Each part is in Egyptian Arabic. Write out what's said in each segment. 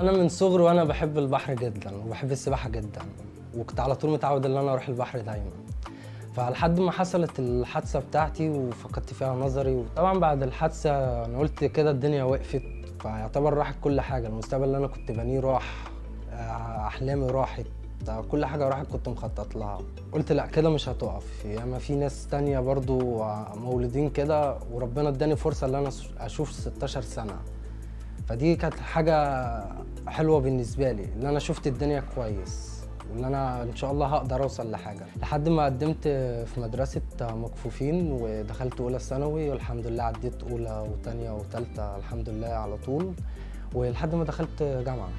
انا من صغري وانا بحب البحر جدا وبحب السباحه جدا وكنت على طول متعود ان انا اروح البحر دايما فلحد ما حصلت الحادثه بتاعتي وفقدت فيها نظري وطبعا بعد الحادثه انا قلت كده الدنيا وقفت فيعتبر راحت كل حاجه المستقبل اللي انا كنت بنيه راح آه، احلامي راحت كل حاجه راحت كنت مخطط لها قلت لا كده مش هتقف ياما في ناس تانية برضو مولودين كده وربنا اداني فرصه ان انا اشوف 16 سنه فدي كانت حاجه حلوه بالنسبه لي ان انا شفت الدنيا كويس وان انا ان شاء الله هقدر اوصل لحاجه لحد ما قدمت في مدرسه مكفوفين ودخلت اولى ثانوي والحمد لله عديت اولى وثانيه وثالثه الحمد لله على طول ولحد ما دخلت جامعه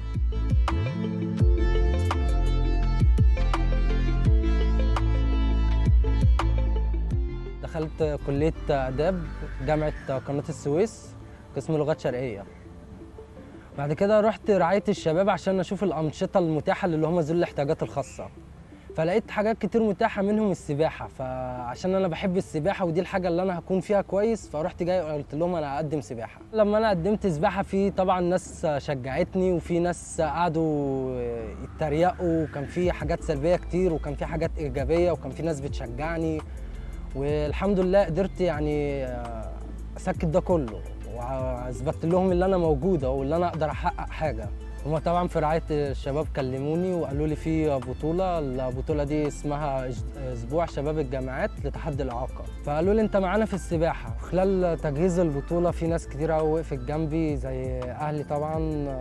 دخلت كليه اداب جامعه قناه السويس قسم لغات شرقيه بعد كده رحت رعايه الشباب عشان اشوف الانشطه المتاحه اللي هم ذوي الاحتياجات الخاصه فلقيت حاجات كتير متاحه منهم السباحه فعشان انا بحب السباحه ودي الحاجه اللي انا هكون فيها كويس فرحت جاي قلت لهم انا هقدم سباحه لما انا قدمت سباحه في طبعا ناس شجعتني وفي ناس قعدوا يتريقوا وكان في حاجات سلبيه كتير وكان في حاجات ايجابيه وكان في ناس بتشجعني والحمد لله قدرت يعني اسكت ده كله واثبتت لهم ان انا موجوده واللي انا اقدر احقق حاجه هما طبعا في رعايه الشباب كلموني وقالوا لي في بطوله البطوله دي اسمها اسبوع شباب الجامعات لتحدي الاعاقه فقالوا لي انت معانا في السباحه خلال تجهيز البطوله في ناس كتير قوي وقفت جنبي زي اهلي طبعا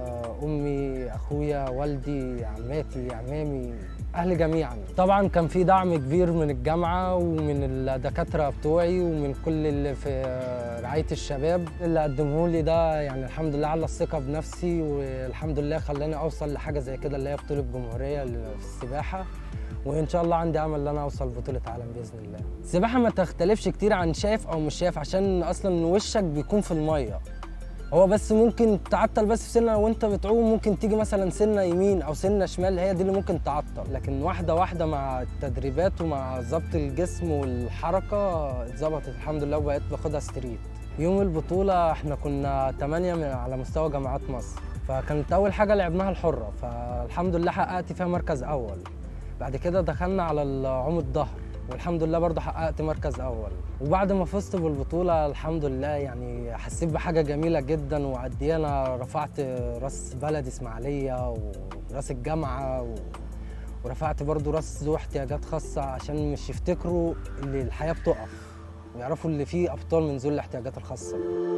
امي اخويا والدي عماتي عمامي اهلي جميعا طبعا كان في دعم كبير من الجامعه ومن الدكاتره بتوعي ومن كل اللي في رعايه الشباب اللي قدموه لي ده يعني الحمد لله على الثقه بنفسي والحمد لله خلاني اوصل لحاجه زي كده اللي هي بطوله جمهوريه في السباحه وان شاء الله عندي امل ان انا اوصل بطوله عالم باذن الله السباحه ما تختلفش كتير عن شايف او مش شايف عشان اصلا وشك بيكون في الميه هو بس ممكن تعطل بس في سنه وانت بتعوم ممكن تيجي مثلا سنه يمين او سنه شمال هي دي اللي ممكن تعطل لكن واحده واحده مع التدريبات ومع ضبط الجسم والحركه اتظبطت الحمد لله وبقيت باخدها ستريت يوم البطوله احنا كنا 8 من على مستوى جامعات مصر فكانت اول حاجه لعبناها الحره فالحمد لله حققت فيها مركز اول بعد كده دخلنا على العوم الظهر والحمد لله برضه حققت مركز اول وبعد ما فزت بالبطوله الحمد لله يعني حسيت بحاجه جميله جدا وقد ايه انا رفعت راس بلد اسماعيليه وراس الجامعه و... ورفعت برضه راس ذو احتياجات خاصه عشان مش يفتكروا ان الحياه بتقف ويعرفوا اللي فيه ابطال من ذوي الاحتياجات الخاصه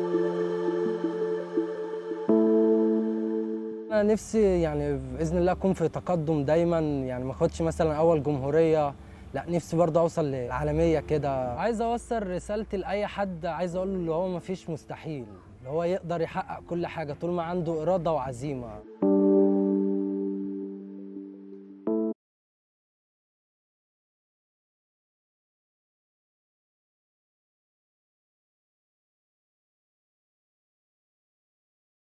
انا نفسي يعني باذن الله اكون في تقدم دايما يعني ما اخدش مثلا اول جمهوريه لا نفسي برضه اوصل للعالميه كده عايز اوصل رسالتي لاي حد عايز اقول له اللي هو ما فيش مستحيل اللي هو يقدر يحقق كل حاجه طول ما عنده اراده وعزيمه